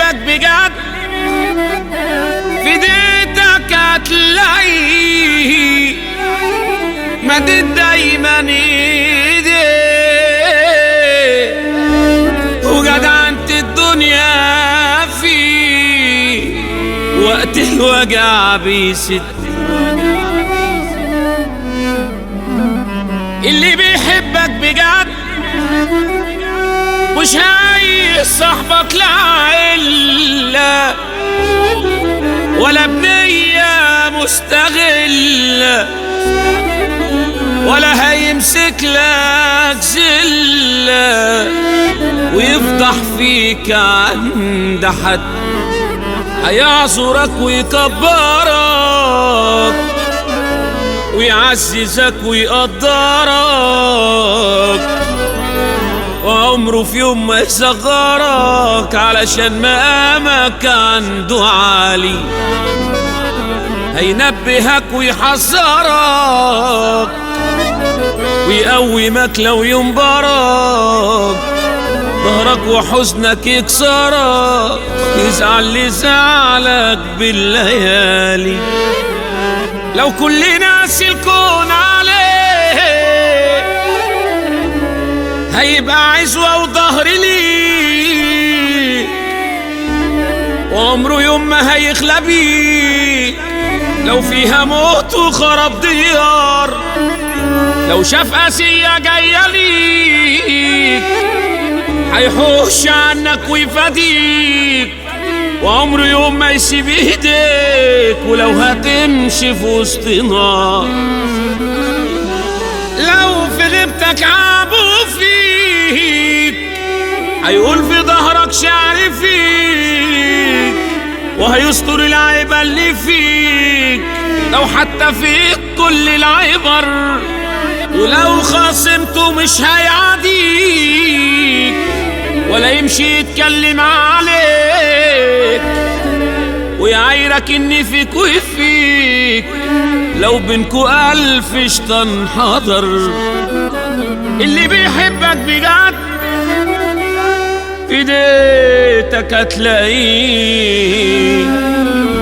بيحبك بجد في ايديتك هتلاقيه مدد دايما ايدي وجدعنت الدنيا في وقت الوجع بيسد اللي بيحبك بجد مش عايز صاحبك لعلة ولا بنية مستغلة ولا هيمسك لك زلة ويفضح فيك عند حد هيعذرك ويكبرك ويعززك ويقدرك وعمره في يوم ما يصغرك علشان مقامك عنده عالي هينبهك ويحذرك ويقومك لو ينبرك ظهرك وحزنك يكسرك يزعل لزعلك بالليالي لو كل ناس الكون عليه هيبقى عزوة وظهر ليك وعمره يوم ما هيخلى بيك لو فيها موت وخرب ديار لو شاف قاسية جاية ليك هيحوش عنك ويفاديك وعمره يوم ما يسيب ايديك ولو هتمشي في وسط نار لو في غيبتك عابوا فيك هيقول في ظهرك شعر فيك وهيستر العيب اللي فيك لو حتى فيك كل العبر ولو خاصمته مش هيعاديك ولا يمشي يتكلم عليك ويعايرك ان فيك وفيك لو بينكو ألف شيطان حضر اللي بيحبك بجد في ايديتك هتلاقيه